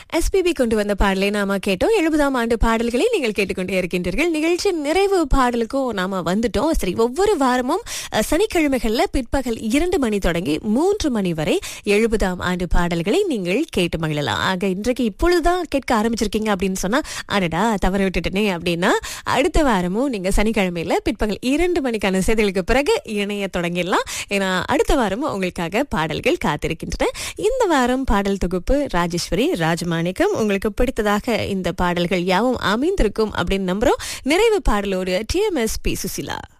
SPB கொண்டு வந்த பாடலை நாம கேட்டோம் எழுபதாம் ஆண்டு பாடல்களை நீங்கள் கேட்டுக்கொண்டே இருக்கின்றீர்கள் நிகழ்ச்சி நிறைவு பாடலுக்கும் நாம வந்துட்டோம் சரி ஒவ்வொரு வாரமும் அஹ், சனிக்கிழமைகள்ல பிற்பகல் இரண்டு மணி தொடங்கி மூன்று மணி வரை எழுபதாம் ஆண்டு பாடல்களை நீங்கள் கேட்டு மகிழலாம் ஆக இன்றைக்கு இப்பொழுதுதான் கேட்க ஆரம்பிச்சிருக்கீங்க அப்படின்னு சொன்னா அடடா தவற விட்டுட்டனே அப்படின்னா அடுத்த வாரமும் நீங்க சனிக்கிழமையில பிற்பகல் இரண்டு மணிக்கான செய்திகளுக்கு பிறகு இணைய தொடங்கிடலாம் ஏன்னா அடுத்த வாரமும் உங்களுக்காக பாடல்கள் காத்திருக்கின்றன இந்த வாரம் பாடல் தொகுப்பு ராஜேஸ்வரி ராஜமாணிக்கம் உங்களுக்கு பிடித்ததாக இந்த பாடல்கள் யாவும் அமைந்திருக்கும் அப்படின்னு நம்புறோம் நிறைவு பாடலோடு டிஎம்எஸ் பி சுசிலா